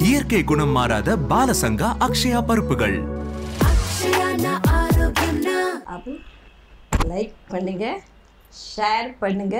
இயற்கை குணம் மாறாத பாலசங்கா அக்ஷயா பருப்புகள் அப்படி லைக் பண்ணுங்க ஷேர் பண்ணுங்க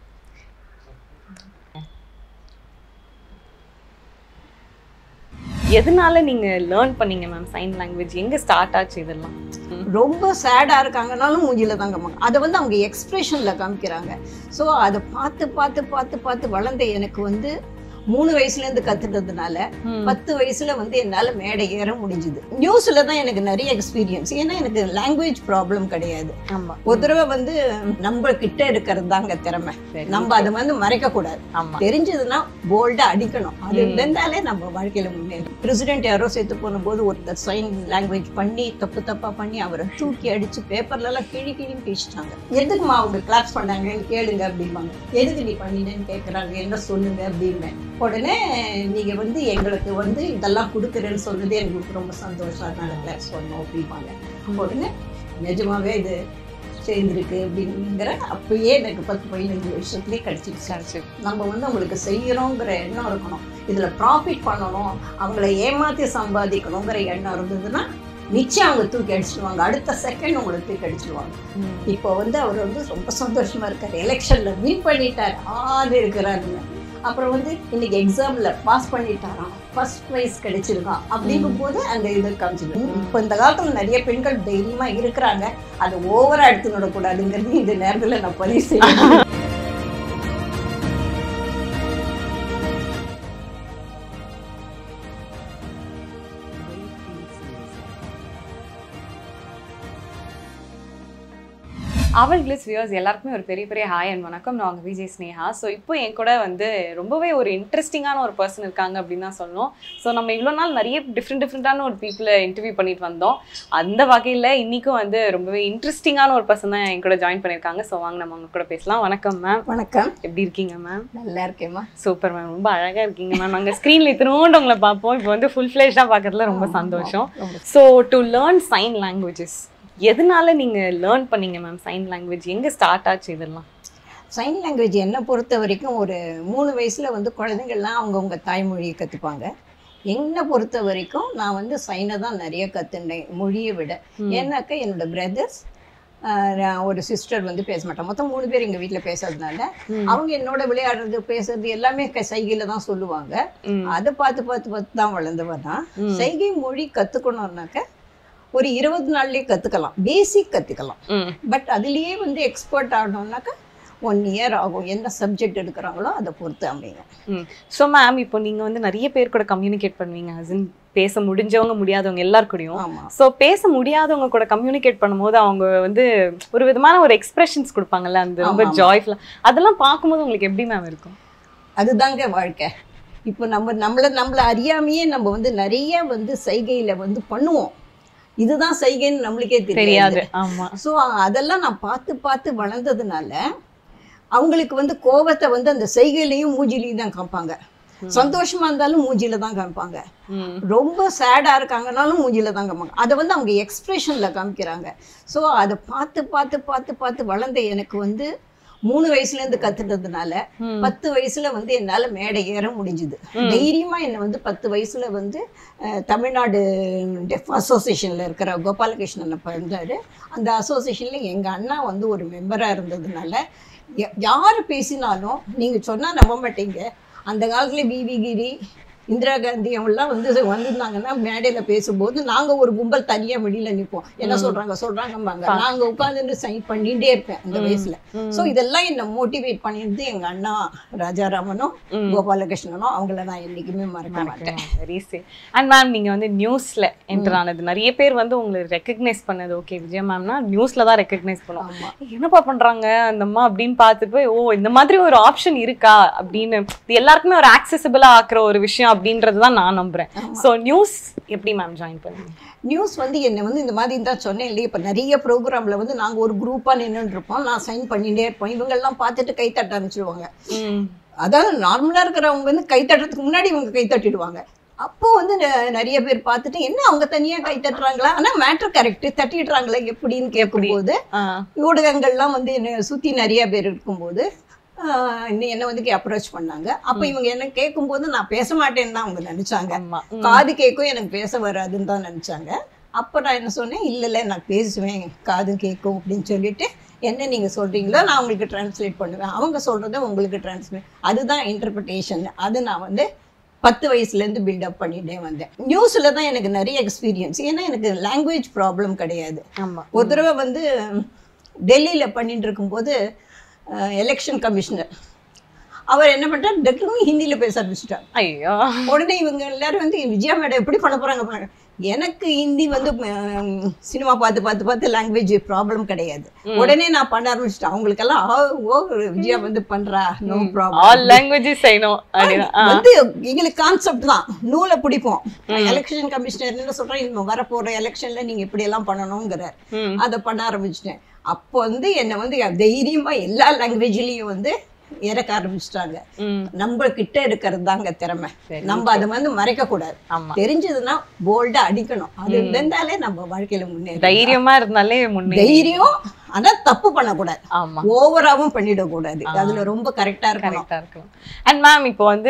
எதனால நீங்க லேர்ன் பண்ணீங்க மேம் சைன் லாங்குவேஜ் எங்க ஸ்டார்ட் ஆச்சு இதெல்லாம் ரொம்ப சேடாக இருக்காங்கனாலும் மூஞ்சில தாங்க காமிப்பாங்க. அதை வந்து அவங்க எக்ஸ்பிரஷனில் காமிக்கிறாங்க ஸோ அதை பார்த்து பார்த்து பார்த்து பார்த்து வளர்ந்த எனக்கு வந்து மூணு வயசுலேருந்து கற்றுட்டதுனால பத்து வயசுல வந்து என்னால் மேடை ஏற முடிஞ்சுது நியூஸில் தான் எனக்கு நிறைய எக்ஸ்பீரியன்ஸ் ஏன்னா எனக்கு லாங்குவேஜ் ப்ராப்ளம் கிடையாது ஆமா ஒரு தடவை வந்து நம்ம கிட்ட இருக்கிறது தாங்க திறமை சரி. நம்ம அதை வந்து மறைக்க கூடாது ஆமா தெரிஞ்சதுன்னா போல்டா அடிக்கணும் அது இருந்தாலே நம்ம வாழ்க்கையில முன்னேறும் பிரசிடென்ட் யாரோ சேர்த்து போன போது ஒருத்தர் சைன் லாங்குவேஜ் பண்ணி தப்பு தப்பா பண்ணி அவரை தூக்கி அடிச்சு பேப்பர்ல எல்லாம் கிழி கிழின்னு பேசிட்டாங்க எதுக்குமா அவங்க கிளாஸ் பண்ணாங்கன்னு கேளுங்க அப்படிம்பாங்க எதுக்கு நீ பண்ணினேன்னு கேட்கறாங்க என்ன சொல்லுங்க அப்படின்னு உடனே நீங்க வந்து எங்களுக்கு வந்து இதெல்லாம் கொடுக்குறேன்னு சொன்னது எங்களுக்கு ரொம்ப சந்தோஷம் அதனால கிளாஸ் பண்ணோம் அப்படிம்பாங்க உடனே நிஜமாவே இது சேர்ந்துருக்கு அப்படிங்கிற அப்பயே எனக்கு பத்து பதினஞ்சு வருஷத்துலேயே கிடச்சிடுச்சு சரி நம்ம வந்து அவங்களுக்கு செய்யறோங்கிற எண்ணம் இருக்கணும் இதுல ப்ராஃபிட் பண்ணணும் அவங்கள ஏமாத்தி சம்பாதிக்கணுங்கிற எண்ணம் இருந்ததுன்னா நிச்சயம் அவங்க தூக்கி அடிச்சிடுவாங்க அடுத்த செகண்ட் உங்களை தூக்கி அடிச்சிடுவாங்க இப்போ வந்து அவர் வந்து ரொம்ப சந்தோஷமா இருக்காரு எலெக்ஷன்ல வின் பண்ணிட்டார் ஆறு இருக்கிறாருங்க அப்புறம் வந்து இன்னைக்கு எக்ஸாம்ல பாஸ் பண்ணிட்டாராம் ஃபர்ஸ்ட் ப்ரைஸ் கிடைச்சிருக்கான் அப்படிங்கும் போது அந்த இது காமிச்சிடும் இப்போ இந்த காலத்துல நிறைய பெண்கள் தைரியமா இருக்கிறாங்க அதை ஓவரா எடுத்து நடக்கூடாதுங்கிறது இந்த நேரத்துல நான் பதிவு செய்யணும் அவள் கிளிஸ் வியூவர்ஸ் எல்லாருக்குமே ஒரு பெரிய பெரிய ஹாய் அண்ட் வணக்கம் நான் உங்க விஜய் ஸ்னேஹா ஸோ இப்போ என் கூட வந்து ரொம்பவே ஒரு இன்ட்ரெஸ்டிங்கான ஒரு பர்சன் இருக்காங்க அப்படின்னு தான் சொல்லணும் ஸோ நம்ம இவ்வளோ நாள் நிறைய டிஃப்ரெண்ட் டிஃப்ரெண்ட்டான ஒரு பீப்புளை இன்டர்வியூ பண்ணிட்டு வந்தோம் அந்த வகையில் இன்னைக்கும் வந்து ரொம்பவே இன்ட்ரெஸ்டிங்கான ஒரு பர்சன் தான் என் கூட ஜாயின் பண்ணியிருக்காங்க ஸோ வாங்க நம்ம அவங்க கூட பேசலாம் வணக்கம் மேம் வணக்கம் எப்படி இருக்கீங்க மேம் நல்லா இருக்கேம்மா சூப்பர் மேம் ரொம்ப அழகா இருக்கீங்க மேம் நாங்கள் ஸ்க்ரீனில் இத்தினோண்டு உங்களை பார்ப்போம் இப்போ வந்து ஃபுல் ஃப்ளேஷாக பார்க்கறதுல ரொம்ப சந்தோஷம் ரொம்ப so to learn sign languages எதனால நீங்க லேர்ன் பண்ணீங்க மேம் சைன் லாங்குவேஜ் எங்க ஸ்டார்ட் ஆச்சு இதெல்லாம் சைன் லாங்குவேஜ் என்னை பொறுத்த வரைக்கும் ஒரு மூணு வயசில் வந்து குழந்தைங்கள்லாம் அவங்கவுங்க தாய்மொழியை கற்றுப்பாங்க என்னை பொறுத்த வரைக்கும் நான் வந்து சைனை தான் நிறைய கற்றுனேன் மொழியை விட ஏன்னாக்கா என்னோட பிரதர்ஸ் ஒரு சிஸ்டர் வந்து பேச மாட்டாங்க மொத்தம் மூணு பேர் எங்கள் வீட்டில் பேசுறதுனால அவங்க என்னோட விளையாடுறது பேசுறது எல்லாமே க சைகையில் தான் சொல்லுவாங்க ம். அதை பார்த்து பார்த்து பார்த்து தான் வளர்ந்தவன் தான் சைகை மொழி கற்றுக்கணுன்னாக்க ஒரு இருபது நாள்லயே கற்றுக்கலாம் பேசிக் கற்றுக்கலாம் ம் பட் அதுலேயே வந்து எக்ஸ்பர்ட் ஆகணும்னாக்கா ஒன் இயர் ஆகும் என்ன சப்ஜெக்ட் எடுக்கிறாங்களோ அதை பொறுத்து அமையும் ம் ஸோ மேம் இப்போ நீங்க வந்து நிறைய பேர் கூட கம்யூனிகேட் பண்ணுவீங்க as in பேச முடிஞ்சவங்க முடியாதவங்க எல்லார் கூடயும் ஆமாம் ஸோ பேச முடியாதவங்க கூட கம்யூனிகேட் பண்ணும்போது அவங்க வந்து ஒரு விதமான ஒரு எக்ஸ்பிரஷன்ஸ் கொடுப்பாங்கல்ல அந்த ரொம்ப ஆமா, ஆமா. ஜாய்ஃபுல்லாக அதெல்லாம் பார்க்கும்போது உங்களுக்கு எப்படி மேம் இருக்கும் அதுதாங்க வாழ்க்கை இப்போ நம்ம நம்மளை நம்மளை அறியாமையே நம்ம வந்து நிறைய வந்து சைகையில் வந்து பண்ணுவோம் இதுதான் சைகைன்னு நம்மளுக்கே தெரியாது தெரியாது ஆமா ஸோ அதெல்லாம் நான் பார்த்து பார்த்து வளர்ந்ததுனால அவங்களுக்கு வந்து கோவத்தை வந்து அந்த செய்கையிலையும் மூஞ்சிலையும் தான் காமிப்பாங்க சந்தோஷமா இருந்தாலும் மூஞ்சில தான் காமிப்பாங்க ம் ரொம்ப சேடாக இருக்காங்கனாலும் மூஞ்சில தான் காமிப்பாங்க அதை வந்து அவங்க எக்ஸ்பிரஷனில் காமிக்கிறாங்க ஸோ அதை பார்த்து பார்த்து பார்த்து பார்த்து வளர்ந்த எனக்கு வந்து மூணு வயசுலேருந்து கற்றுட்டதுனால ம். பத்து வயசுல வந்து என்னால் மேடை ஏற முடிஞ்சுது தைரியமாக என்னை வந்து பத்து வயசுல வந்து அஹ், தமிழ்நாடு டெஃப் அசோசியேஷனில் இருக்கிற கோபாலகிருஷ்ணன் அப்போ இருந்தார் அந்த அசோசியேஷனில் எங்கள் அண்ணா வந்து ஒரு மெம்பராக இருந்ததுனால யா- யார் பேசினாலும் நீங்கள் சொன்னால் நம்ப மாட்டீங்க அந்த காலத்துல பிவி கிரி இந்திரா காந்தி அவங்களாம் வந்து வந்திருந்தாங்கன்னா மேடையில் பேசும்போது நாங்கள் ஒரு கும்பல் தனியாக வெளியில் நிற்போம் என்ன சொல்கிறாங்க சொல்கிறாங்கம்பாங்க நாங்கள் உட்காந்துட்டு சைன் பண்ணிகிட்டே இருப்பேன் அந்த வயசில் ஸோ இதெல்லாம் என்னை மோட்டிவேட் பண்ணியிருந்து எங்கள் அண்ணா ராஜாராமனும் கோபாலகிருஷ்ணனும் அவங்கள நான் என்றைக்குமே மறக்க மாட்டேன் வெரி சே அண்ட் மேம் நீங்க வந்து நியூஸ்ல என்டர் ஆனது நிறைய பேர் வந்து உங்களை ரெக்கக்னைஸ் பண்ணது ஓகே விஜய் மேம்னா நியூஸ்ல தான் ரெக்கக்னைஸ் பண்ணுவோம் ஆமா. என்னப்பா பண்றாங்க அந்த அம்மா அப்படின்னு பார்த்து போய் ஓ இந்த மாதிரி ஒரு ஆப்ஷன் இருக்கா அப்படின்னு இது எல்லாருக்குமே ஒரு ஆக்சசிபிளா ஆக்குற ஒரு விஷயம் அப்படின்றது தான் நான் நம்புறேன் ஸோ நியூஸ் எப்படி மேம் ஜாயின் பண்ணுங்க நியூஸ் வந்து என்னை வந்து இந்த மாதிரி தான் சொன்னேன் இல்லையா இப்போ நிறைய ப்ரோக்ராமில் வந்து நாங்கள் ஒரு குரூப்பாக நின்றுட்டு இருப்போம் நான் சைன் பண்ணிகிட்டே இருப்போம் இவங்கெல்லாம் பார்த்துட்டு கை தட்ட ஆரம்பிச்சிடுவாங்க அதாவது நார்மலாக இருக்கிறவங்க வந்து கை தட்டுறதுக்கு முன்னாடி இவங்க கை தட்டிடுவாங்க அப்போ வந்து நெ- நிறைய பேர் பார்த்துட்டு என்ன அவங்க தனியாக கை தட்டுறாங்களா ஆனால் மேட்ரு கரெக்டு தட்டிடுறாங்களே எப்படின்னு கேட்கும்போது ஊடகங்கள்லாம் வந்து என்னை சுற்றி நிறைய பேர் இருக்கும்போது ஆஹ் இன்னும் என்னை வந்து அப்ரோச் பண்ணாங்க அப்போ இவங்க என்ன கேட்கும்போது நான் பேச மாட்டேன்னு தான் அவங்க நினச்சாங்க ஆமா ம். காது கேட்கும் எனக்கு பேச வராதுன்னு தான் நினச்சாங்க அப்போ நான் என்ன சொன்னேன் இல்லை இல்லை நான் பேசுவேன் காது கேட்கும் அப்படின்னு சொல்லிட்டு என்ன நீங்கள் சொல்கிறீங்களோ நான் உங்களுக்கு ட்ரான்ஸ்லேட் பண்ணுவேன் அவங்க சொல்கிறத உங்களுக்கு ட்ரான்ஸ்லேட் அதுதான் இன்டர்பிரிட்டேஷன் அது நான் வந்து பத்து வயசுலேருந்து பில்டப் பண்ணிட்டே வந்தேன் நியூஸில் தான் எனக்கு நிறைய எக்ஸ்பீரியன்ஸ் ஏன்னா எனக்கு லாங்குவேஜ் ப்ராப்ளம் கிடையாது ஆமா ஒரு தடவை வந்து டெல்லியில் பண்ணிட்டு இருக்கும்போது எலெக்ஷன் கமிஷனர் அவர் என்ன பண்ணிட்டார் டக்குனு ஹிந்தியில் பேச ஆரம்பிச்சிட்டார் ஐயோ உடனே இவங்க எல்லாரும் வந்து விஜயா மேடம் எப்படி பண்ண போறாங்க பண்ண எனக்கு ஹிந்தி வந்து சினிமா பார்த்து பார்த்து பார்த்து லாங்குவேஜ் ப்ராப்ளம் கிடையாது உடனே நான் பண்ண ஆரம்பிச்சிட்டேன் அவங்களுக்கெல்லாம் ஆ, ஓ விஜயா வந்து பண்றா நோ ஆல் ப்ராப்ளம் லாங்குவேஜஸ் செய்யணும் அப்படின்னா ஆ. வந்து எங்களுக்கு கான்செப்ட் தான் நூலை பிடிப்போம் எலெக்ஷன் கமிஷனர் என்ன சொல்றேன் இந்த வரப்போற எலெக்ஷன்ல நீங்க இப்படி எல்லாம் பண்ணணுங்கிறார் ம். அதை பண்ண ஆரம்பிச்சிட்டேன் அப்போ வந்து என்னை வந்து தைரியமா எல்லா லாங்குவேஜ்லயும் வந்து இறக்க ஆரம்பிச்சிட்டாங்க ம். நம்ம கிட்ட இருக்கிறது தாங்க திறமை சரி, நம்ம அதை வந்து மறைக்க கூடாது ஆமா தெரிஞ்சதுன்னா போல்டா அடிக்கணும் அது இருந்தாலே நம்ம வாழ்க்கையில முன்னேறி தைரியமா இருந்தாலே முன்னே தைரியம் ஆனா தப்பு பண்ணக்கூடாது ஆமா ஓவராவும் பண்ணிடக்கூடாது அதுல ரொம்ப கரெக்டா இருக்கணும் கரெக்டா இருக்கலாம் அண்ட் மேம் இப்போ வந்து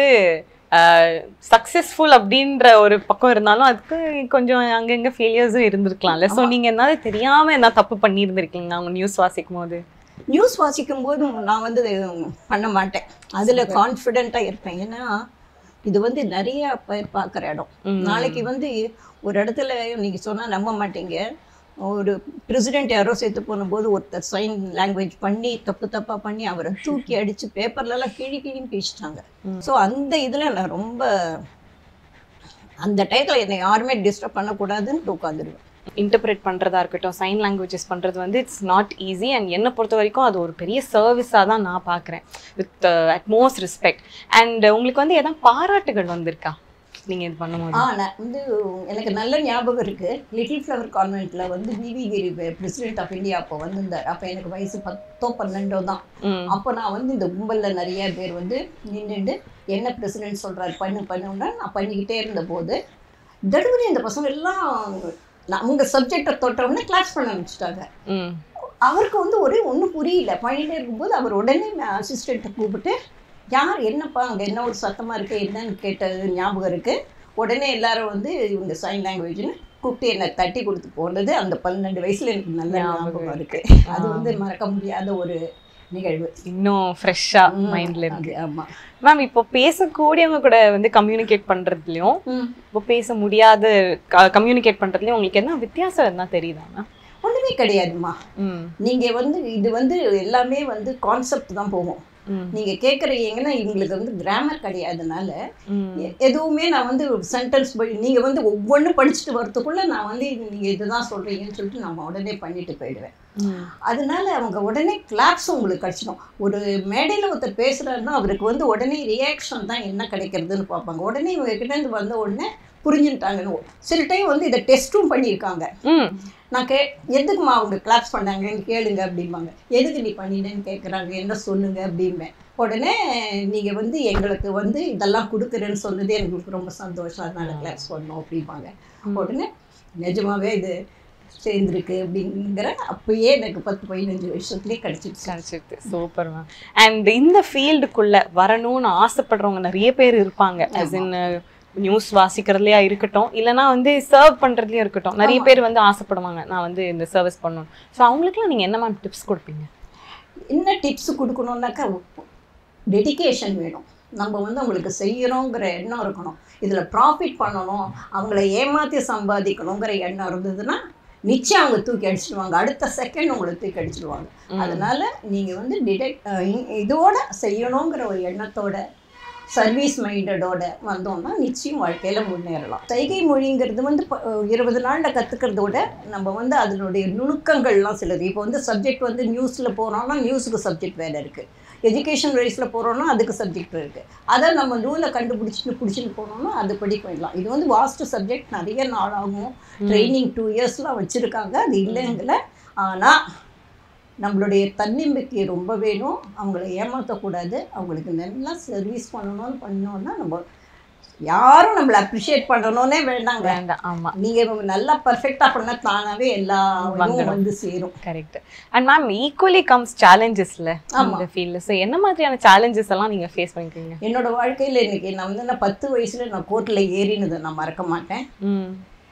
சக்சஸ்ஃபுல் அப்படின்ற ஒரு பக்கம் இருந்தாலும் அதுக்கு கொஞ்சம் அங்கங்க ஃபெயிலியர்ஸும் இருந்திருக்கலாம்ல ஸோ நீங்க என்ன தெரியாம என்ன தப்பு பண்ணியிருந்திருக்கீங்க அவங்க நியூஸ் வாசிக்கும் போது நியூஸ் வாசிக்கும் போது நான் வந்து பண்ண மாட்டேன் அதுல கான்ஃபிடென்ட்டா இருப்பேன் ஏன்னா இது வந்து நிறைய பேர் பார்க்குற இடம் நாளைக்கு வந்து ஒரு இடத்துல நீங்க சொன்னா நம்ப மாட்டீங்க ஒரு பிரசிடென்ட் யாரோ சேர்த்து போகும்போது ஒருத்தர் சைன் லாங்குவேஜ் பண்ணி தப்பு தப்பா பண்ணி அவரை தூக்கி அடிச்சு பேப்பர்லலாம் கிழி கிழின்னு கிழிச்சிட்டாங்க ஸோ அந்த இதுல நான் ரொம்ப அந்த டயத்துல என்னை யாருமே டிஸ்டர்ப் பண்ணக்கூடாதுன்னு உட்காந்துருவேன் இன்டர்பிரேட் பண்றதா இருக்கட்டும் சைன் லாங்குவேஜஸ் பண்றது வந்து இட்ஸ் நாட் ஈஸி அண்ட் என்னை பொறுத்த வரைக்கும் அது ஒரு பெரிய சர்வீஸாக தான் நான் பார்க்குறேன் with utmost respect and உங்களுக்கு வந்து எதாவது பாராட்டுகள் வந்திருக்கா நீங்க இது பண்ணும்போது ஆ நான் வந்து எனக்கு நல்ல ஞாபகம் இருக்கு லிட்டில் ஃப்ளவர் கான்வென்ட்ல வந்து V V Giri president of India அப்போ வந்திருந்தார் அப்போ எனக்கு வயசு பத்தோ பன்னெண்டோ தான் ம் அப்போ நான் வந்து இந்த கும்பல்ல நிறைய பேர் வந்து நின்றுட்டு என்ன பிரசிடென்ட் சொல்றாரு பண்ணு பண்ணுன்னா நான் பண்ணிக்கிட்டே இருந்த போது தடுபடி இந்த பசங்க எல்லாம் நான் அவங்க சப்ஜெக்டை தொட்டவுடனே கிளாஸ் பண்ண ஆரம்பிச்சிட்டாங்க ம் அவருக்கு வந்து ஒரே ஒன்றும் புரியல பண்ணிட்டே இருக்கும்போது அவர் உடனே அசிஸ்டண்ட்டை கூப்பிட்டு யார் என்னப்பா அங்கே என்ன ஒரு சத்தமாக இருக்கு என்னன்னு கேட்டது ஞாபகம் இருக்கு உடனே எல்லாரும் வந்து இவங்க சைன் லாங்குவேஜ்னு கூப்பிட்டு என்னை தட்டி கொடுத்து போனது அந்த பன்னெண்டு வயசுல எனக்கு நல்ல ஞாபகம் இருக்கு அது வந்து மறக்க முடியாத ஒரு நிகழ்வு இன்னும் ஃப்ரெஷ்ஷா மைண்ட்ல இருக்கு அது ஆமா மேம் இப்போ பேசக்கூடியவங்க கூட வந்து கம்யூனிகேட் பண்றதுலயும் ம். இப்போ பேச முடியாத கம்யூனிகேட் பண்றதுலயும் உங்களுக்கு என்ன வித்தியாசம் என்ன தெரியுதா மேம் ஒண்ணுமே கிடையாதுமா ம் நீங்க வந்து இது வந்து எல்லாமே வந்து கான்செப்ட் தான் போகும் ம் நீங்க கேட்குறீங்கன்னா இவங்களுக்கு வந்து கிராமர் கிடையாதுனால ம் எ- எதுவுமே நான் வந்து சென்டென்ஸ் நீங்க வந்து ஒவ்வொன்றும் படிச்சுட்டு வரதுக்குள்ள நான் வந்து இது நீங்க இதுதான் சொல்றீங்கன்னு சொல்லிட்டு நான் உடனே பண்ணிட்டு போயிடுவேன் ம் அதனால அவங்க உடனே கிளாப்ஸ் உங்களுக்கு கிடைச்சிடும் ஒரு மேடையில் ஒருத்தர் பேசுறாருன்னா அவருக்கு வந்து உடனே ரியாக்ஷன் தான் என்ன கிடைக்கிறதுன்னு பார்ப்பாங்க உடனே இவங்க கிட்ட இருந்து வந்த உடனே புரிஞ்சுட்டாங்கன்னு சில டைம் வந்து இதை டெஸ்ட்டும் பண்ணியிருக்காங்க ம் நான் கே எதுக்குமா அவங்க கிளாப்ஸ் பண்ணாங்கன்னு கேளுங்க அப்படிம்பாங்க எதுக்கு நீ பண்ணினேன்னு கேட்குறாங்க என்ன சொல்லுங்க அப்படிம்பேன் உடனே நீங்கள் வந்து எங்களுக்கு வந்து இதெல்லாம் கொடுக்குறேன்னு சொன்னதே எங்களுக்கு ரொம்ப சந்தோஷம் அதனால கிளாப்ஸ் பண்ணோம் அப்படிம்பாங்க உடனே நிஜமாவே இது சேர்ந்துருக்கு அப்படிங்கிற அப்பயே எனக்கு பத்து பதினஞ்சு வருஷத்துலேயே கிடச்சிடுச்சு கிடைச்சிருக்கு சூப்பர் மேம் அண்ட் இந்த ஃபீல்டுக்குள்ள வரணும்னு ஆசைப்படுறவங்க நிறைய பேர் இருப்பாங்க as in நியூஸ் வாசிக்கிறதுலயா இருக்கட்டும் இல்லைன்னா வந்து சர்வ் பண்றதுலயும் இருக்கட்டும் நிறைய பேர் வந்து ஆசைப்படுவாங்க நான் வந்து இந்த சர்வீஸ் பண்ணணும் ஸோ அவங்களுக்குலாம் நீங்க என்ன மேம் டிப்ஸ் கொடுப்பீங்க என்ன டிப்ஸ் கொடுக்கணுன்னாக்கா டெடிகேஷன் வேணும் நம்ம வந்து அவங்களுக்கு செய்யணுங்கிற எண்ணம் இருக்கணும் இதில் ப்ராஃபிட் பண்ணணும் அவங்கள ஏமாற்றி சம்பாதிக்கணுங்கிற எண்ணம் இருந்ததுன்னா நிச்சயம் அவங்க தூக்கி அடிச்சிடுவாங்க அடுத்த செகண்ட் உங்களை தூக்கி அடிச்சிடுவாங்க அதனால நீங்கள் வந்து டிடெக்ட் இதோட செய்யணுங்கிற ஒரு எண்ணத்தோட சர்வீஸ் மைண்டடோட வந்தோம்னா நிச்சயம் வாழ்க்கையில் முன்னேறலாம் சைகை மொழிங்கிறது வந்து ப- இருபது நாளில் கற்றுக்கிறத விட நம்ம வந்து அதனுடைய நுணுக்கங்கள்லாம் சிலது இப்போ வந்து சப்ஜெக்ட் வந்து நியூஸில் போகிறோம்னா நியூஸுக்கு சப்ஜெக்ட் வேறு இருக்குது எஜுகேஷன் வைஸில் போகிறோம்னா அதுக்கு சப்ஜெக்ட் இருக்குது அதை நம்ம நூலை கண்டுபிடிச்சிட்டு பிடிச்சிட்டு போனோம்னா அது படிக்க வேண்டாம் இது வந்து வாஸ்ட் சப்ஜெக்ட் நிறைய நாளாகும் ட்ரைனிங் டூ இயர்ஸ்லாம் வச்சுருக்காங்க அது இல்லைங்கல ஆனால் நம்மளுடைய தன்னம்பிக்கை ரொம்ப வேணும் அவங்கள ஏமாற்றக்கூடாது அவங்களுக்கு நல்லா சர்வீஸ் பண்ணணும்னு பண்ணோம்னா நம்ம யாரும் நம்மள அப்ரிஷியேட் பண்ணணும்னே வேண்டாங்க வேண்டாம் ஆமா நீங்க நல்லா பர்ஃபெக்டா பண்ணா தானாவே எல்லா இதுவும் வந்துடும். வந்து சேரும் correct and ma'am equally comes சேலஞ்சஸ்ல இந்த ஃபீல்ட்ல ஸோ என்ன மாதிரியான சேலஞ்சஸ் எல்லாம் நீங்க ஃபேஸ் பண்ணிருக்கீங்க என்னோட வாழ்க்கையில இன்னைக்கு நான் வந்து நான் பத்து வயசுல நான் கோர்ட்ல ஏறினதை நான் மறக்க மாட்டேன் ம்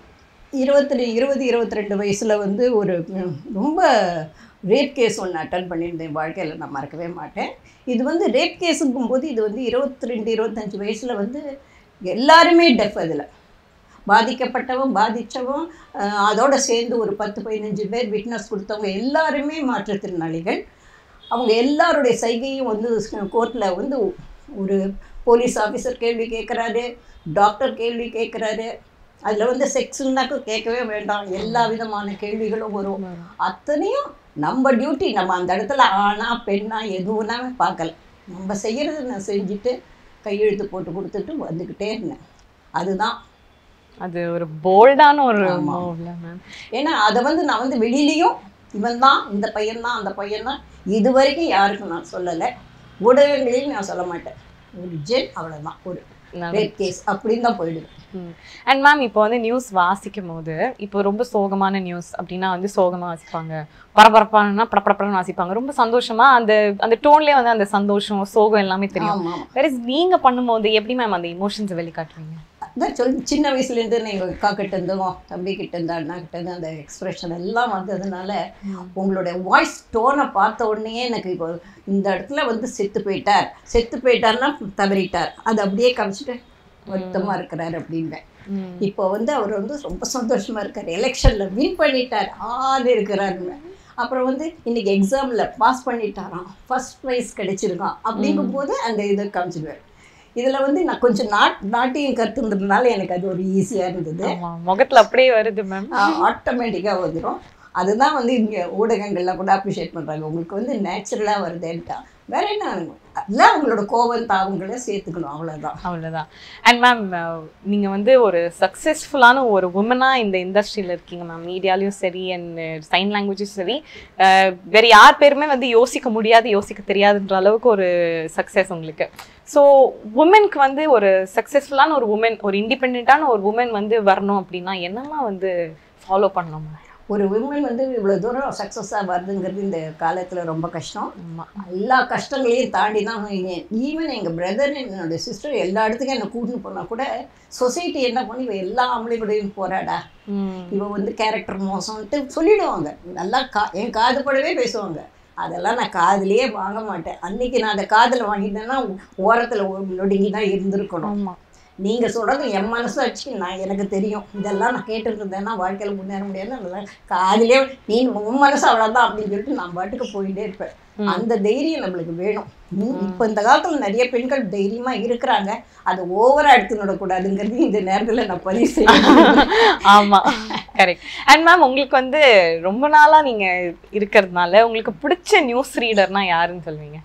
இருபத்தி இருபது இருபத்தி ரெண்டு வயசுல வந்து ஒரு ம், ரொம்ப ரேப் கேஸ் ஒன்று அட்டன் பண்ணியிருந்தேன் வாழ்க்கையில் நான் மறக்கவே மாட்டேன் இது வந்து ரேப் கேஸுங்கும் போது இது வந்து இருபத்தி ரெண்டு இருபத்தஞ்சு வயசில் வந்து எல்லாருமே டெஃப் அதில் பாதிக்கப்பட்டவன் பாதித்தவன் அஹ், அதோட சேர்ந்து ஒரு பத்து பதினஞ்சு பேர் விட்னஸ் கொடுத்தவங்க எல்லாருமே மாற்றுத்திறனாளிகள் அவங்க எல்லாருடைய சைகையும் வந்து கோர்ட்டில் வந்து ஒரு போலீஸ் ஆஃபீஸர் கேள்வி கேட்குறாரு டாக்டர் கேள்வி கேட்குறாரு அதில் வந்து செக்ஸ்னாக்க கேட்கவே வேண்டாம் எல்லா விதமான கேள்விகளும் வரும் அத்தனையும் நம்ம டியூட்டி நம்ம அந்த இடத்துல ஆணா பெண்ணா எதுவும்னா பார்க்கல நம்ம செய்கிறத நான் செஞ்சுட்டு கையெழுத்து போட்டு கொடுத்துட்டு வந்துக்கிட்டே இருந்தேன் அதுதான் அது ஒரு போல்டான ஒரு ஆமா. மூவ்ல மேம் ஏன்னா அதை வந்து நான் வந்து வெளியிலையும் இவன் தான் இந்த பையன் தான் அந்த பையன் தான் இது வரைக்கும் யாருக்கும் நான் சொல்லலை ஊடகங்களையும் நான் சொல்ல மாட்டேன் ஒரு ஜென் அவ்வளோதான் ஒரு ரேப் கேஸ் அப்படின்னு தான் போயிடுது அண்ட் மேம் இப்போ வந்து நியூஸ் வாசிக்கும் போது இப்போ ரொம்ப சோகமான நியூஸ் அப்படின்னா வந்து சோகமா வாசிப்பாங்க பரபரப்பானா படப்படப்படன்னு வாசிப்பாங்க ரொம்ப சந்தோஷமா அந்த அந்த டோன்லயே வந்து அந்த சந்தோஷம் சோகம் எல்லாமே தெரியும் ஆமாம் ஆமாம் வேற நீங்க பண்ணும்போது எப்படி மேம் அந்த இமோஷன்ஸை வெளிக்காட்டுவீங்க அதான் சொல் சின்ன வயசுலேருந்து எங்கள் அக்கா கிட்ட இருந்தோம் தம்பி கிட்ட இருந்து அண்ணா கிட்ட இருந்து அந்த எக்ஸ்பிரஷன் எல்லாம் வந்ததுனால உங்களுடைய வாய்ஸ் டோனை பார்த்த உடனே எனக்கு இப்போ இந்த இடத்துல வந்து செத்து போயிட்டார் செத்து போயிட்டார்னா தவறிட்டார் அது அப்படியே காமிச்சிட்டு வருத்தமாக இருக்கிறார் அப்படின்பேன் ம். இப்போ வந்து அவர் வந்து ரொம்ப சந்தோஷமா இருக்கார் எலெக்ஷனில் வின் பண்ணிட்டார் ஆறு இருக்கிறாருங்க அப்புறம் வந்து இன்னைக்கு எக்ஸாமில் பாஸ் பண்ணிட்டாராம் ஃபர்ஸ்ட் ப்ரைஸ் கிடைச்சிருக்கான் அப்படிங்கும்போது அந்த இதை காமிச்சிடுவார் இதில் வந்து நான் கொஞ்சம் நாட் நாட்டியம் கற்றுன்றதுனால எனக்கு அது ஒரு ஈஸியாக இருந்தது ஆமா முகத்துல அப்படியே வருது மேம் ஆட்டோமேட்டிக்காக வந்துடும் அதுதான் வந்து இங்கே ஊடகங்கள்லாம் கூட அப்ரிஷியேட் பண்ணுறாங்க உங்களுக்கு வந்து நேச்சுரலாக வருதுன்ட்டா வேற என்ன எல்லாம் உங்களோட கோபம் தாவங்களை சேர்த்துக்கணும் அவ்வளோதான் அவ்வளவுதான் அண்ட் மேம் நீங்க வந்து ஒரு சக்ஸஸ்ஃபுல்லான ஒரு உமனா இந்த இண்டஸ்ட்ரியில இருக்கீங்க மேம் மீடியாலையும் சரி அண்ட் சைன் லாங்குவேஜும் சரி அஹ், வேற யார் பேருமே வந்து யோசிக்க முடியாது யோசிக்க தெரியாதுன்ற அளவுக்கு ஒரு சக்ஸஸ் உங்களுக்கு ஸோ உமனுக்கு வந்து ஒரு சக்ஸஸ்ஃபுல்லான ஒரு உமன் ஒரு இண்டிபெண்ட்டான ஒரு உமன் வந்து வரணும் அப்படின்னா என்னெல்லாம் வந்து ஃபாலோ பண்ணணும் ஒரு விமன் வந்து இவ்வளோ தூரம் சக்ஸஸாக வருதுங்கிறது இந்த காலத்தில் ரொம்ப கஷ்டம் ஆமா எல்லா கஷ்டங்களையும் தாண்டி தான் ஈவன் எங்கள் பிரதர் என்னோட சிஸ்டர் எல்லா இடத்துக்கும் என்னை கூட்டின்னு போனால் கூட சொசைட்டி என்ன பண்ணி இவ எல்லா ஆம்பளைக்கூடையும் போராடா ம் இவ வந்து கேரக்டர் மோசம்ன்ட்டு சொல்லிடுவாங்க நல்லா கா என் காது படவே பேசுவாங்க அதெல்லாம் நான் காதுலயே வாங்க மாட்டேன் அன்னைக்கு நான் அந்த காதில் வாங்கிட்டேன்னா ஓரத்தில் நொடுங்கி தான் இருந்திருக்கணும் ஆமா நீங்கள் சொல்கிறது என் மனசு வச்சு நான் எனக்கு தெரியும் இதெல்லாம் நான் கேட்டுட்டு இருந்தேன்னா வாழ்க்கையில் முன்னேற முடியாதுன்னு அதெல்லாம் காதிலே நீ உன் மனசு அவ்வளோதான் அப்படின்னு சொல்லிட்டு நான் பாட்டுக்கு போயிட்டே இருப்பேன் அந்த தைரியம் நம்மளுக்கு வேணும் இப்போ இந்த காலத்தில் நிறைய பெண்கள் தைரியமாக இருக்கிறாங்க அது ஓவராக எடுத்துனடக்கூடாதுங்கிறது இந்த நேரத்தில் நான் பதிவு செய்யணும் ஆமா கரெக்ட் அண்ட் மேம் உங்களுக்கு வந்து ரொம்ப நாளா நீங்க இருக்கிறதுனால உங்களுக்கு பிடிச்ச நியூஸ் ரீடர்னா யாருன்னு சொல்வீங்க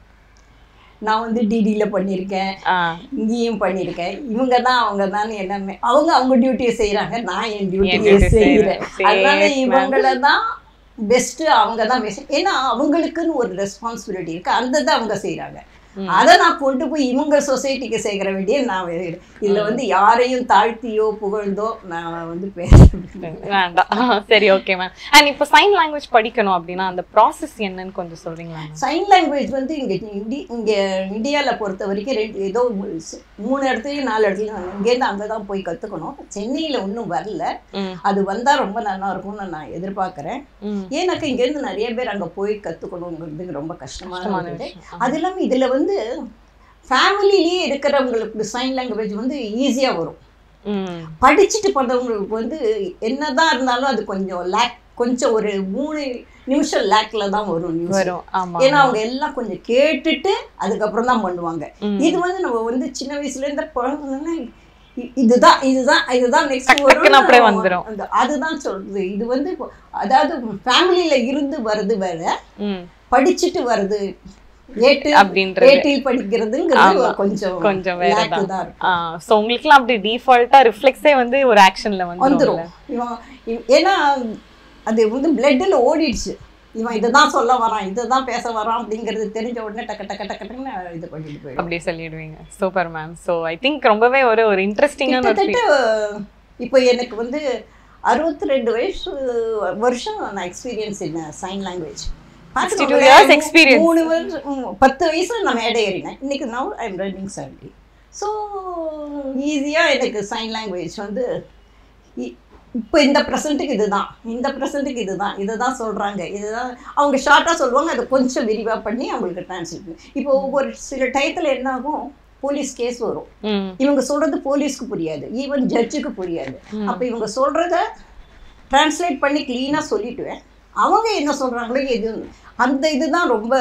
நான் வந்து டிடியில் பண்ணியிருக்கேன் ஆ இங்கேயும் பண்ணியிருக்கேன் இவங்க தான் அவங்க தான் எல்லாமே அவங்க அவங்க டியூட்டியை செய்கிறாங்க நான் என் டியூட்டியை duty செய்கிறேன் செய்றேன். அதனால Yes, ma'am. இவங்கள தான் பெஸ்ட்டு அவங்க தான் பெஸ்ட் ஏன்னா அவங்களுக்குன்னு ஒரு ரெஸ்பான்சிபிலிட்டி இருக்குது அந்த தான் அவங்க செய்கிறாங்க அதை நான் கொண்டு போய் இவங்க சொசைட்டிக்கு சேர்க்கிற வேண்டிய நான் வே- இதுல வந்து யாரையும் தாழ்த்தியோ புகழ்ந்தோ நான் வந்து பேசுறேன் வேண்டாம் சரி ஓகே மேம் அண்ட் இப்போ சைன் லாங்குவேஜ் படிக்கணும் அப்படின்னா அந்த ப்ராசஸ் என்னன்னு கொஞ்சம் சொல்றீங்களா ma'am? சைன் லாங்குவேஜ் வந்து இங்கே இந்தி இங்கே இந்தியாவில் பொறுத்த வரைக்கும் ரெண்டு ஏதோ மூ- மூணு இடத்துலையும் நாலு இடத்துலையும் இங்கேருந்து அங்கே தான் போய் கற்றுக்கணும் சென்னையில் இன்னும் வரல ம் அது வந்தால் ரொம்ப நல்லா இருக்கும்னு நான் எதிர்பார்க்குறேன் ம் ஏன்னாக்கா இங்கேருந்து நிறைய பேர் அங்கே போய் கற்றுக்கணுங்கிறது ரொம்ப கஷ்டமான கஷ்டமான இருக்குது விஷயம். அது இல்லாமல் இதில் வந்து ஃபேமிலிலேயே இருக்கிறவங்களுக்கு சைன் லாங்குவேஜ் வந்து ஈஸியாக வரும் ம் படிச்சுட்டு பண்ணவங்களுக்கு வந்து என்னதான் இருந்தாலும் அது கொஞ்சம் லேக் கொஞ்சம் ஒரு மூணு நிமிஷம் லேக்ல தான் வரும் நியூஸ் வரும் ஆமா ஏன்னா அவங்க எல்லாம் கொஞ்சம் கேட்டுட்டு அதுக்கப்புறம் தான் பண்ணுவாங்க ம். இது வந்து நம்ம வந்து சின்ன வயசுல இருந்து குழந்தைங்கன்னா இ- இதுதான் இதுதான் இதுதான் நெக்ஸ்ட் டக்குன்னு அப்படியே வந்துரும். அதுதான் சொல்றது இது வந்து இப்போ- அதாவது ஃபேமிலியில இருந்து வருது வேற ம் படிச்சுட்டு வருது ஏட்டு அப்படின்றது ஏட்டில் படிக்கிறதுங்கிறது ஆமா. கொஞ்சம் கொஞ்சம் வேற lack தான். தான் இருக்கும் ஆ ஸோ உங்களுக்குலாம் அப்படி டிஃபால்ட்டா ரிஃப்ளெக்ஸே வந்து ஒரு ஆக்ஷன்ல வந்துரும் வந்துடும் இவன் இவ்- ஏன்னா அது வந்து பிளட்டில் ஓடிடுச்சு இவன் இதுதான் சொல்ல வரான் இதுதான் பேச வரான் அப்படிங்கிறது தெரிஞ்ச உடனே டக்கு டக்கு டக்கு டக்குன்னு இது பண்ணிட்டு போயிடும் அப்படி சொல்லிடுவீங்க super ma'am so I think ரொம்பவே ஒரு ஒரு இன்ட்ரெஸ்டிங்கான ஒரு கிட்டத்தட்ட இப்போ எனக்கு வந்து அறுபத்தி ரெண்டு வயசு வருஷம் நான் experience in sign language 62 years experience. மூணு வருஷம் ம், பத்து வயசுல நான் மேடை ஏறினேன் இன்னைக்கு now I am running seventy so ஈஸியாக எனக்கு சைன் லாங்குவேஜ் வந்து இ- இப்போ இந்த ப்ரெசண்ட்டுக்கு இதுதான் இந்த ப்ரெசண்ட்டுக்கு இதுதான் இதை தான் சொல்கிறாங்க இதுதான் அவங்க ஷார்ட்டாக சொல்லுவாங்க அதை கொஞ்சம் விரிவாக பண்ணி அவங்களுக்கு டிரான்ஸ்லேட் பண்ணி இப்போ ஒவ்வொரு சில டயத்தில் என்ன ஆகும் போலீஸ் கேஸ் வரும் ம் இவங்க சொல்றது போலீஸ்க்கு புரியாது ஈவன் ஜட்ஜுக்கு புரியாது அப்போ இவங்க சொல்றத டிரான்ஸ்லேட் பண்ணி க்ளீனாக சொல்லிட்டுவேன் அவங்க என்ன சொல்றாங்களோ எது அந்த இதுதான் ரொம்ப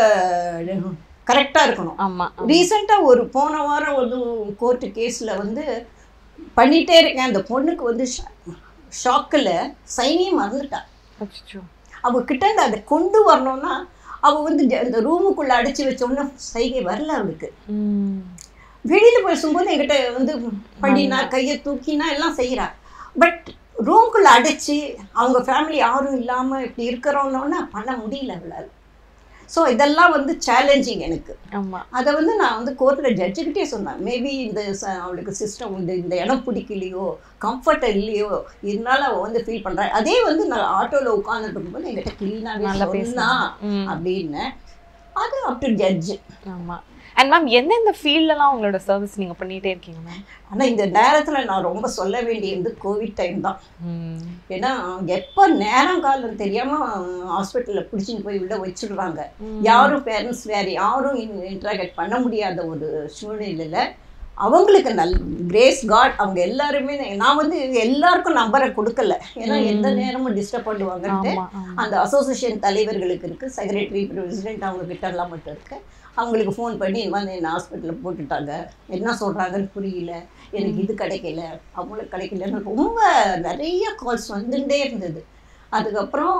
கரெக்டாக இருக்கணும் ஆமா ரீசெண்டாக ஒரு போன வாரம் ஒரு கோர்ட்டு கேஸில் வந்து பண்ணிட்டே இருக்கேன் அந்த பொண்ணுக்கு வந்து ஷாக்கில் சைனியை மறந்துட்டா அச்சச்சோ. அவ கிட்ட இருந்து அதை கொண்டு வரணும்னா அவ வந்து ஜ- அந்த ரூமுக்குள்ளே அடைச்சி வச்சோன்னா சைகை வரல அவளுக்கு ம் வெளியில பேசும்போது என்கிட்ட வந்து பண்ணினா கையை தூக்கினா எல்லாம் செய்கிறா பட் ரூம்குள்ளே அடைச்சி அவங்க ஃபேமிலி யாரும் இல்லாமல் இப்படி இருக்கிறோன்னா பண்ண முடியல அவளால் ஸோ இதெல்லாம் வந்து சேலஞ்சிங் எனக்கு ஆமா அதை வந்து நான் வந்து கோர்ட்டில் ஜட்ஜுக்கிட்டே சொன்னேன் மேபி இந்த ச- அவளுக்கு சிஸ்டம் இந்த இந்த இடம் பிடிக்கலையோ கம்ஃபர்ட் இல்லையோ இதனால அவள் வந்து ஃபீல் பண்ணுறா அதே வந்து நான் ஆட்டோவில் உட்காந்துட்டு இருக்கும்போது என்கிட்ட நல்லா க்ளீனாகவே சொன்னா ம் அப்படின்னு அது அப் டு ஜட்ஜு ஆமா அண்ட் மேம் எந்தெந்த ஃபீல்ட்லலாம் உங்களோட சர்வீஸ் நீங்க பண்ணிட்டே இருக்கீங்க மேம் ஆனால் இந்த நேரத்தில் நான் ரொம்ப சொல்ல வேண்டியது கோவிட் டைம் தான் ம் ஏன்னா எப்போ நேரம் காலம் தெரியாமல் ஹாஸ்பிட்டலில் பிடிச்சின்னு போய் உள்ள வச்சிடுறாங்க யாரும் பேரண்ட்ஸ் வேறு யாரும் இன்ட்ராக்ட் பண்ண முடியாத ஒரு சூழ்நிலையில் அவங்களுக்கு நல் கிரேஸ் காட் அவங்க எல்லாருமே நான் வந்து எல்லாருக்கும் நம்பரை கொடுக்கல ஏன்னா எந்த நேரமும் டிஸ்டர்ப் பண்ணுவாங்கன்ட்டு ஆமா ஆமா அந்த அசோசியேஷன் தலைவர்களுக்கு இருக்குது செக்ரட்டரி பிரசிடென்ட் அவங்க கிட்ட எல்லாம் மட்டும் இருக்கு அவங்களுக்கு ஃபோன் பண்ணி இந்த மாதிரி என்ன ஹாஸ்பிட்டலில் போட்டுட்டாங்க என்ன சொல்கிறாங்கன்னு புரியல எனக்கு இது கிடைக்கல அவங்களுக்கு கிடைக்கலன்னு ரொம்ப நிறைய கால்ஸ் வந்துட்டே இருந்தது அதுக்கப்புறம்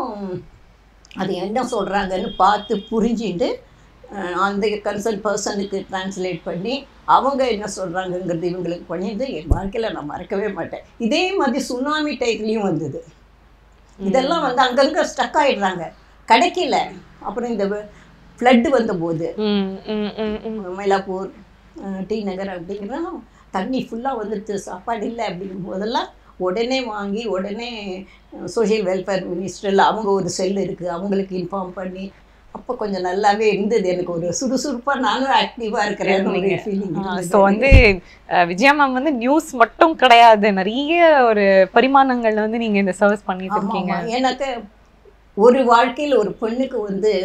அது என்ன சொல்கிறாங்கன்னு பார்த்து புரிஞ்சுட்டு அஹ், அந்த கன்சர்ன் பர்சனுக்கு டிரான்ஸ்லேட் பண்ணி அவங்க என்ன சொல்கிறாங்கங்கிறது இவங்களுக்கு பண்ணிட்டு என் வாழ்க்கையில் நான் மறக்கவே மாட்டேன் இதே மாதிரி சுனாமி டைத்துலேயும் வந்தது இதெல்லாம் வந்து அங்கங்கே ஸ்டக் ஆயிடுறாங்க கிடைக்கல அப்புறம் இந்த ஃப்ளட்டு வந்தபோது ம் ம் ம் ம் மயிலாப்பூர் அஹ், டி நகர் அப்படிங்கிறதுலாம் தண்ணி ஃபுல்லாக வந்துடுது சாப்பாடு இல்லை அப்படிங்கும் போதெல்லாம் உடனே வாங்கி உடனே சோஷியல் வெல்ஃபேர் மினிஸ்டரில் அவங்க ஒரு செல் இருக்குது அவங்களுக்கு இன்ஃபார்ம் பண்ணி அப்போ கொஞ்சம் நல்லாவே இருந்தது எனக்கு ஒரு சுறுசுறுப்பாக நானும் ஆக்டிவாக இருக்கிறேன் ஒரு ஃபீலிங் ஸோ வந்து அஹ், விஜயா மேம் வந்து நியூஸ் மட்டும் கிடையாது நிறைய ஒரு பரிமாணங்கள்ல வந்து நீங்க இந்த சர்வீஸ் பண்ணிட்டு ஆமா, இருக்கீங்க ஆமா. எனக்கு ஒரு வாழ்க்கையில் ஒரு பெண்ணுக்கு வந்து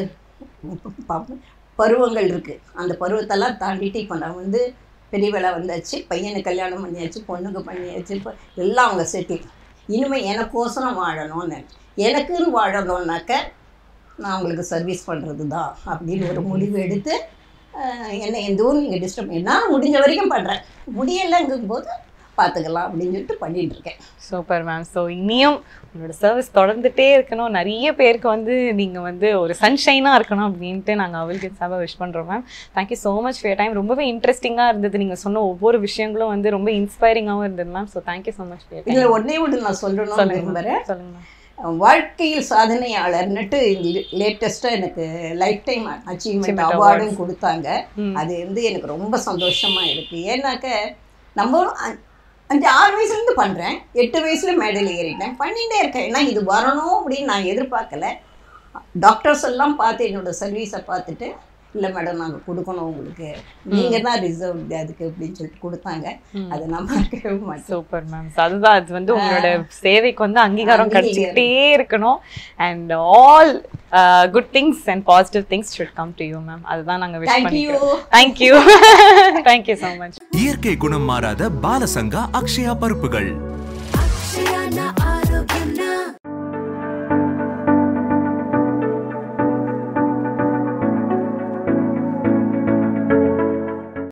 ப- பருவங்கள் இருக்கு அந்த பருவத்தெல்லாம் தாண்டிட்டு இப்போ நான் வந்து பெரியவளா வந்தாச்சு பையனுக்கு கல்யாணம் பண்ணியாச்சு பொண்ணுக்கு பண்ணியாச்சு இப்போ எல்லாம் அவங்க செட்டில் இனிமேல் எனக்கோசரம் வாழணும்னு எனக்குன்னு வாழணும்னாக்க நான் அவங்களுக்கு சர்வீஸ் பண்ணுறது தான் அப்படின்னு ஒரு முடிவு எடுத்து அஹ், என்னை எதுவும் நீங்கள் டிஸ்டர்ப் என்னால் முடிஞ்ச வரைக்கும் பண்ணுறேன் முடியலைங்கும் போது பார்த்துக்கலாம் அப்படின்னு சொல்லிட்டு பண்ணிட்டு இருக்கேன் சூப்பர் மேம் ஸோ இனியும் உங்களோட சர்வீஸ் தொடர்ந்துட்டே இருக்கணும் நிறைய பேருக்கு வந்து நீங்கள் வந்து ஒரு சன்ஷைனாக இருக்கணும் அப்படின்ட்டு நாங்கள் அவளுக்கு சார்பாக விஷ் பண்ணுறோம் ma'am thank you so much for time ரொம்பவே இன்ட்ரெஸ்டிங்காக இருந்தது நீங்கள் சொன்ன ஒவ்வொரு விஷயங்களும் வந்து ரொம்ப இன்ஸ்பைரிங்காகவும் இருந்தது ma'am so thank you so much for இதில் ஒன்றே ஒன்று நான் சொல்லணும்னு சொல்லுங்க விரும்புகிறேன் சொல்லுங்க மேம் வாழ்க்கையில் சாதனையாளர்னுட்டு லேட்டஸ்ட்டாக எனக்கு லைஃப் டைம் அச்சீவ்மெண்ட் Achievement அவார்டும் கொடுத்தாங்க ம். அது வந்து எனக்கு ரொம்ப சந்தோஷமா இருக்கு ஏன்னாக்க நம்ம அ- அஞ்சு ஆறு வயசுலேருந்து பண்ணுறேன் எட்டு வயசுல மேடையில் ஏறிட்டேன் பண்ணிகிட்டே இருக்கேன் ஏன்னா இது வரணும் அப்படின்னு நான் எதிர்பார்க்கல டாக்டர்ஸ் எல்லாம் பார்த்து என்னோட சர்வீஸை பார்த்துட்டு இல்லை மேடம் நாங்கள் கொடுக்கணும் உங்களுக்கு நீங்கள் தான் ரிசர்வ் அதுக்கு அப்படின்னு சொல்லிட்டு கொடுத்தாங்க அதை நான் மறக்கவே மாட்டேன் சூப்பர் மேம் அதுதான் அது வந்து உங்களோட சேவைக்கு வந்து அங்கீகாரம் அங்கீகாரம். கிடைச்சிக்கிட்டே இருக்கணும் and all good things and positive things should come to you ma'am அதுதான் நாங்கள் விஷ் தேங்க்யூ பண்ணிக்கிறோம் தேங்க்யூ தேங்க்யூ ஸோ மச் இயற்கை குணம் மாறாத பாலசங்கா அக்ஷயா பருப்புகள் அக்ஷயானா